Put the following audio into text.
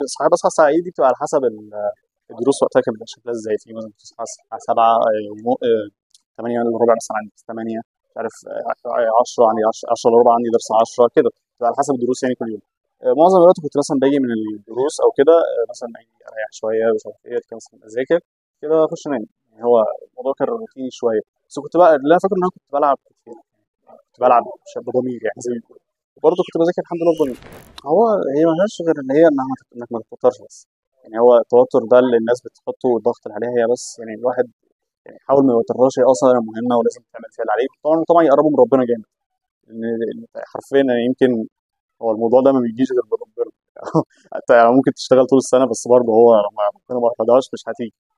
صحيح بصحى الساعة إيه دي بتبقى على حسب ال- الدروس وقتها كانت بتبقى شكلها ازاي في مثلا بتصحى الساعة 7 8 الا ربع مثلا عندي 8 مش عارف 10 عندي 10 الا ربع عندي درس 10 كده بتبقى على حسب الدروس يعني كل يوم آه، معظم الوقت كنت مثلا باجي من الدروس او كده آه، مثلا اجي اريح شويه مش عارف ايه كده مثلا اذاكر كده اخش انام يعني هو الموضوع كان روتيني شويه بس كنت بقى اللي انا فاكر ان انا كنت بلعب كتير كنت بلعب ش- بضمير يعني زي ما بيقولوا وبرضه كنت بذاكر الحمد لله بضمير هو هي ما لهاش غير ان هي انها ما تت- انك ما تتوترش بس يعني هو التوتر ده اللي الناس بتحطه والضغط اللي عليها هي بس يعني الواحد يعني يحاول ما يوترهاش هي اصلا مهمه ولازم تعمل فيها اللي عليك طبعا طبعا يقربوا من ربنا جامد لان لأن حرفيا يعني يمكن هو الموضوع ده ما بيجيش غير بربنا انت يعني ممكن تشتغل طول السنه بس برضه هو لما ربنا ما يرفضهاش مش هتيجي